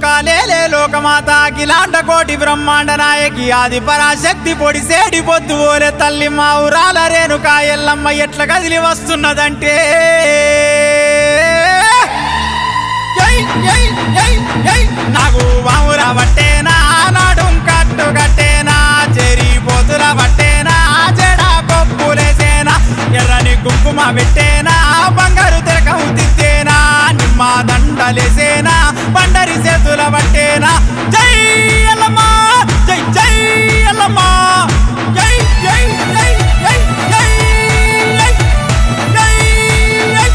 లోకాలేలే లోకమాత అఖిలాండ కోటి బ్రహ్మాండ నాయకి ఆది పరాశక్తి పొడి సేడి పొద్దు ఓలే తల్లి మా ఊరాల రేణుకా ఎల్లమ్మ ఎట్ల కదిలి వస్తున్నదంటే జై జై జై జై నాకు వాముర పట్టేనా నాడు కట్టు కట్టేనా చెరి పోతుల పట్టేనా జడ కొప్పులేసేనా ఎర్రని కుంకుమ పెట్టేనా బంగారు తిరకం తిత్తేనా నిమ్మ దండలేసేనా బండరి చేతుల పట్టేనా జై ఎల్లమ్మా జై జై ఎల్లమ్మా జై జై జై జై జై జై జై జై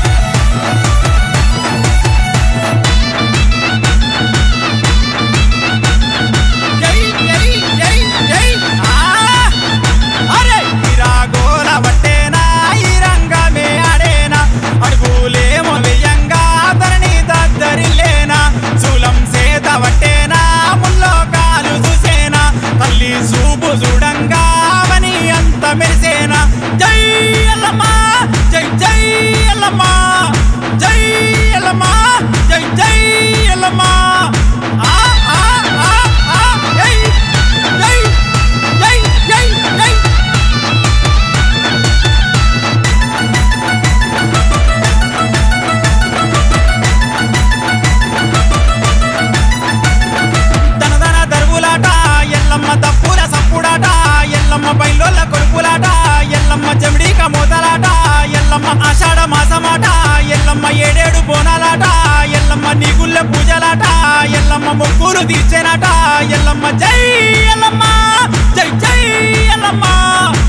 జై జై జై జై ఆ అరే ఇరాగోల బట్టేనా ఈ రంగమే ఆడేనా అడుగులేమో వెయ్యంగా ధరణి దద్దరిల్లేనా శూలం సేత బట్టేనా ముల్లో కాలు చూసేనా తల్లి చూపు చూడంగా అవని అంత మెరిసేనా జై ఎల్లమ్మా జై జై ఎల్లమ్మా జై ఎల్లమ్మా జై జై ఎల్లమ్మా ఆ ఆ ఆ ఆ జై జై జై జై జై దనదన దరువులాట ఎల్లమ్మ తప్పుల సప్పుడాట ఎల్లమ్మ బయలోళ్ళ కొడుకులాట ఎల్లమ్మ చెమిడిక మూతలాట ఎల్లమ్మ ఆషాఢ మాసమాట ఎల్లమ్మ ఏడేడు బోనాలాట ఎల్లమ్మ నీగుళ్ళ పూజలాట ఎల్లమ్మ మొక్కులు తీర్చేనాట ఎల్లమ్మ జై ఎల్లమ్మ జై జై ఎల్లమ్మ